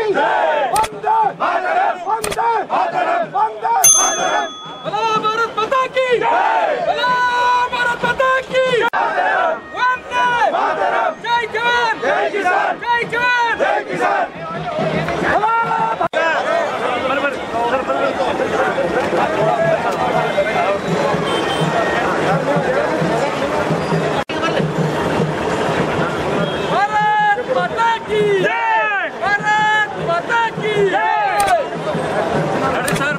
ವಂದೇ ವಂದೇ ವಂದೇ भला भारत माता की भला भारत माता की वंदे जय जवान जय किसान जय जवान जय किसान भारत माता की जय भारत माता की जय अरे सर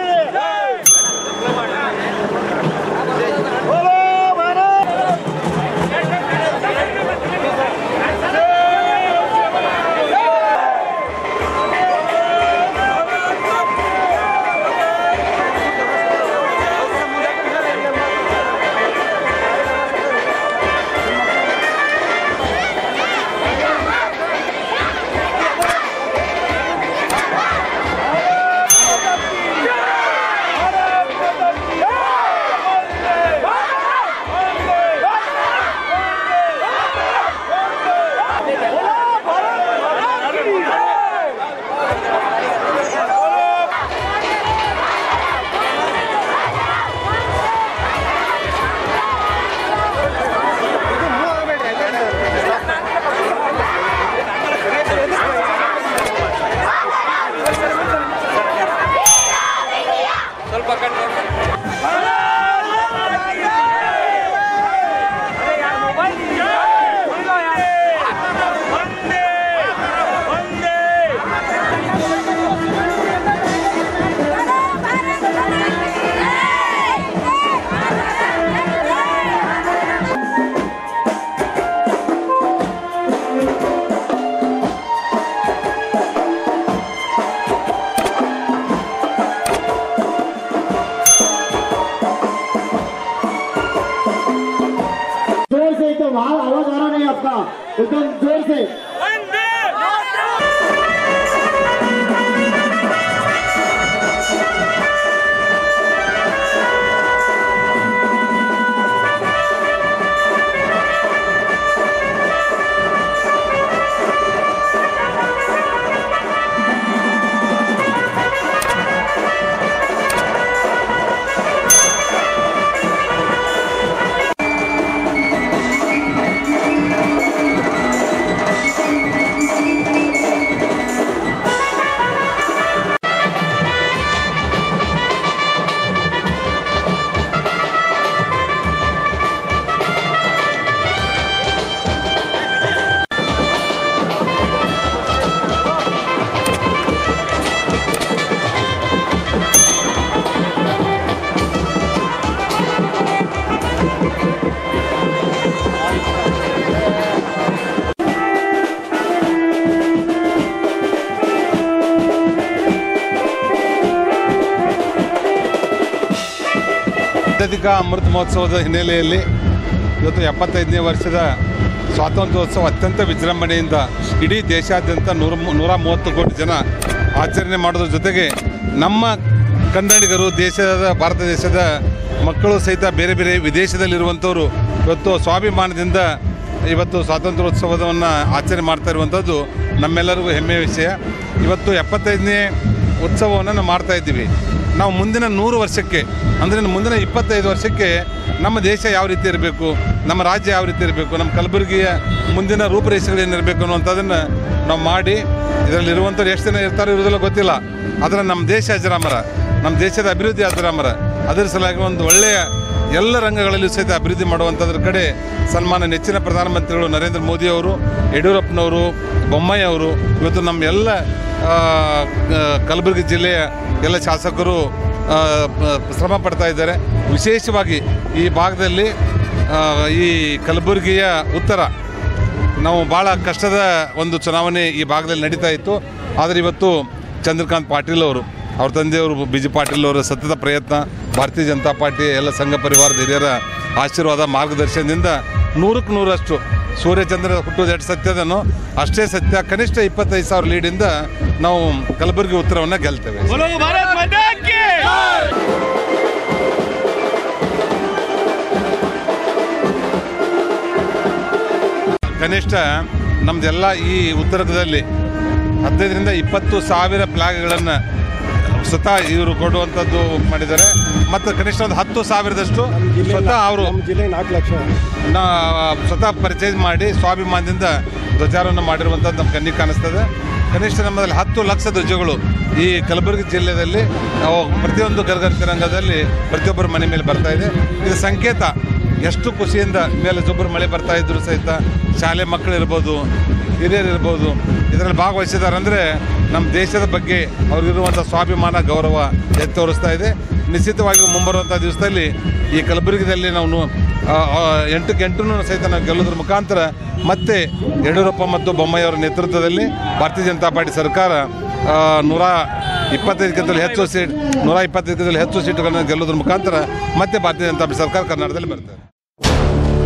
ಸ್ವಲ್ಪ ಕಣ್ಣು जोर से एकदम वहाँ आवाज आ रहा नहीं आपका एकदम जोर से ಜಾಗತಿಕ ಅಮೃತ ಮಹೋತ್ಸವದ ಹಿನ್ನೆಲೆಯಲ್ಲಿ ಇವತ್ತು ಎಪ್ಪತ್ತೈದನೇ ವರ್ಷದ ಸ್ವಾತಂತ್ರ್ಯೋತ್ಸವ ಅತ್ಯಂತ ವಿಜೃಂಭಣೆಯಿಂದ ಇಡೀ ದೇಶಾದ್ಯಂತ ನೂರ ನೂರ ಮೂವತ್ತು ಕೋಟಿ ಜನ ಆಚರಣೆ ಮಾಡೋದ್ರ ಜೊತೆಗೆ ನಮ್ಮ ಕನ್ನಡಿಗರು ದೇಶದ ಭಾರತ ದೇಶದ ಮಕ್ಕಳು ಸಹಿತ ಬೇರೆ ಬೇರೆ ವಿದೇಶದಲ್ಲಿರುವಂಥವರು ಇವತ್ತು ಸ್ವಾಭಿಮಾನದಿಂದ ಇವತ್ತು ಸ್ವಾತಂತ್ರ್ಯೋತ್ಸವವನ್ನು ಆಚರಣೆ ಮಾಡ್ತಾ ಇರುವಂಥದ್ದು ನಮ್ಮೆಲ್ಲರಿಗೂ ಹೆಮ್ಮೆಯ ವಿಷಯ ಇವತ್ತು ಎಪ್ಪತ್ತೈದನೇ ಉತ್ಸವವನ್ನು ನಾವು ಮಾಡ್ತಾ ಇದ್ದೀವಿ ನಾವು ಮುಂದಿನ ನೂರು ವರ್ಷಕ್ಕೆ ಅಂದರೆ ಮುಂದಿನ ಇಪ್ಪತ್ತೈದು ವರ್ಷಕ್ಕೆ ನಮ್ಮ ದೇಶ ಯಾವ ರೀತಿ ಇರಬೇಕು ನಮ್ಮ ರಾಜ್ಯ ಯಾವ ರೀತಿ ಇರಬೇಕು ನಮ್ಮ ಕಲಬುರಗಿಯ ಮುಂದಿನ ರೂಪರೇಷೆಗಳೇನಿರಬೇಕು ಅನ್ನುವಂಥದ್ದನ್ನು ನಾವು ಮಾಡಿ ಇದರಲ್ಲಿರುವಂಥವ್ರು ಎಷ್ಟು ಜನ ಇರ್ತಾರೋ ಇರೋದಿಲ್ಲ ಗೊತ್ತಿಲ್ಲ ಆದರೆ ನಮ್ಮ ದೇಶ ಅಜರಾಮರ ನಮ್ಮ ದೇಶದ ಅಭಿವೃದ್ಧಿ ಅಜರಾಮರ ಅದರ ಸಲುವಾಗಿ ಒಂದು ಒಳ್ಳೆಯ ಎಲ್ಲ ರಂಗಗಳಲ್ಲೂ ಸಹಿತ ಅಭಿವೃದ್ಧಿ ಮಾಡುವಂಥದ್ರ ಕಡೆ ಸನ್ಮಾನ ನೆಚ್ಚಿನ ಪ್ರಧಾನಮಂತ್ರಿಗಳು ನರೇಂದ್ರ ಮೋದಿ ಅವರು ಯಡಿಯೂರಪ್ಪನವರು ಬೊಮ್ಮಾಯಿ ಅವರು ಇವತ್ತು ನಮ್ಮ ಎಲ್ಲ ಆ, ಆ, ಕಲಬುರಗಿ ಜಿಲ್ಲೆಯ ಎಲ್ಲ ಶಾಸಕರು ಆ, ಪ- ಶ್ರಮ ಪಡ್ತಾ ಇದ್ದಾರೆ ವಿಶೇಷವಾಗಿ ಈ ಭಾಗದಲ್ಲಿ ಆ, ಈ ಕಲಬುರಗಿಯ ಉತ್ತರ ನಾವು ಭಾಳ ಕಷ್ಟದ ಒಂದು ಚುನಾವಣೆ ಈ ಭಾಗದಲ್ಲಿ ನಡೀತಾ ಇತ್ತು ಆದರೆ ಇವತ್ತು ಚಂದ್ರಕಾಂತ್ ಪಾಟೀಲ್ ಅವರು ಅವ್ರ ತಂದೆಯವರು ಬಿ ಜಿ ಪಾಟೀಲ್ ಅವರ ಸತತ ಪ್ರಯತ್ನ ಭಾರತೀಯ ಜನತಾ ಪಾರ್ಟಿ ಎಲ್ಲ ಸಂಘ ಪರಿವಾರದ ಹಿರಿಯರ ಆಶೀರ್ವಾದ ಮಾರ್ಗದರ್ಶನದಿಂದ ನೂರಕ್ಕೆ ನೂರಷ್ಟು ಸೂರ್ಯಚಂದ್ರ ಹುಟ್ಟುವುದು ಎಷ್ಟು ಸತ್ಯದನೋ ಅಷ್ಟೇ ಸತ್ಯ ಕನಿಷ್ಠ ಇಪ್ಪತ್ತೈದು ಸಾವಿರ ಲೀಡಿಂದ ನಾವು ಕಲಬುರಗಿ ಉತ್ತರವನ್ನು ಗೆಲ್ತೇವೆ ಕನಿಷ್ಠ ನಮ್ದೆಲ್ಲ ಈ ಉತ್ತರದಲ್ಲಿ ಹದಿನೈದರಿಂದ ಇಪ್ಪತ್ತು ಸಾವಿರ ಫ್ಲಾಗ್ಗಳನ್ನು ಸ್ವತಃ ಇವರು ಕೊಡುವಂಥದ್ದು ಮಾಡಿದ್ದಾರೆ ಮತ್ತು ಕನಿಷ್ಠ ಒಂದು ಹತ್ತು ಸಾವಿರದಷ್ಟು ಸ್ವತಃ ಅವರು ಜಿಲ್ಲೆ ನಾಲ್ಕು ಲಕ್ಷ ನಾ ಸ್ವತಃ ಪರ್ಚೇಸ್ ಮಾಡಿ ಸ್ವಾಭಿಮಾನದಿಂದ ಧ್ವಜಾರೋಹಣ ಮಾಡಿರುವಂಥದ್ದು ನಮ್ಮ ಕಣ್ಣಿಗೆ ಕಾಣಿಸ್ತದೆ ಕನಿಷ್ಠ ನಮ್ಮಲ್ಲಿ ಹತ್ತು ಲಕ್ಷ ಧ್ವಜಗಳು ಈ ಕಲಬುರಗಿ ಜಿಲ್ಲೆಯಲ್ಲಿ ಅವು ಪ್ರತಿಯೊಂದು ಗರ್ಗರ್ ತಿರಂಗದಲ್ಲಿ ಪ್ರತಿಯೊಬ್ಬರ ಮನೆ ಮೇಲೆ ಬರ್ತಾ ಇದೆ ಇದು ಸಂಕೇತ ಎಷ್ಟು ಖುಷಿಯಿಂದ ಮೇಲೆ ಜೊಬ್ಬರು ಮಳೆ ಬರ್ತಾ ಇದ್ರು ಸಹಿತ ಶಾಲೆ ಮಕ್ಕಳು ಇರ್ಬೋದು ಹಿರಿಯರು ಇರ್ಬೋದು ಇದರಲ್ಲಿ ಭಾಗವಹಿಸಿದ್ದಾರೆ ಅಂದರೆ ನಮ್ಮ ದೇಶದ ಬಗ್ಗೆ ಅವ್ರಿಗಿರುವಂಥ ಸ್ವಾಭಿಮಾನ ಗೌರವ ಎತ್ತಿ ತೋರಿಸ್ತಾ ಇದೆ ನಿಶ್ಚಿತವಾಗಿ ಮುಂಬರುವಂಥ ದಿವಸದಲ್ಲಿ ಈ ಕಲಬುರಗಿದಲ್ಲಿ ನಾವು ನು- ಆ, ಆ, ಎಂಟಕ್ಕೆ ಎಂಟು ಸಹಿತ ನಾವು ಗೆಲ್ಲೋದ್ರ ಮುಖಾಂತರ ಮತ್ತೆ ಯಡಿಯೂರಪ್ಪ ಮತ್ತು ಬೊಮ್ಮಾಯಿ ಅವರ ನೇತೃತ್ವದಲ್ಲಿ ಭಾರತೀಯ ಜನತಾ ಪಾರ್ಟಿ ಸರ್ಕಾರ ಆ, ನೂರ ಇಪ್ಪತ್ತೈದಕ್ಕಿಂತಲೂ ಹೆಚ್ಚು ಸೀಟ್ ನೂರ ಇಪ್ಪತ್ತೈದಕ್ಕಿಂತಲೂ ಹೆಚ್ಚು ಸೀಟುಗಳನ್ನು ಗೆಲ್ಲೋದ್ರ ಮುಖಾಂತರ ಮತ್ತೆ ಭಾರತೀಯ ಜನತಾ ಪಾರ್ಟಿ ಸರ್ಕಾರ ಕರ್ನಾಟಕದಲ್ಲಿ ಬರ್ತದೆ